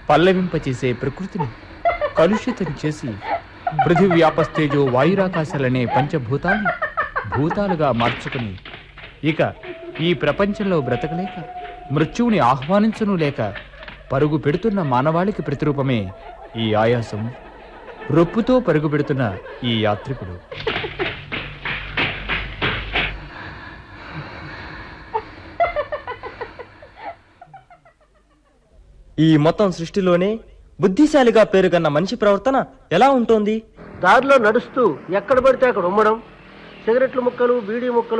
పల్లవింపచేసే ప్రకృతిని కలుషితం చేసి పృథివ్యాపస్తేజో వాయురాకాశాలనే పంచభూతాల్ని భూతాలుగా మార్చుకుని ఇక ఈ ప్రపంచంలో బ్రతకలేక మృత్యువుని ఆహ్వానించను లేక పరుగు పెడుతున్న మానవాళికి ప్రతిరూపమే ఈ ఆయాసం రొప్పుతో పరుగు పెడుతున్న ఈ యాత్రికుడు ఈ మొత్తం సృష్టిలోనే బుద్ధిశాలిగా పేరుగన్న మనిషి ప్రవర్తన ఎలా ఉంటోంది దారిలో నడుస్తూ ఎక్కడ పడితే అక్కడ ఉమ్మడం సిగరెట్ల ముక్కలు బీడీ ముక్కలు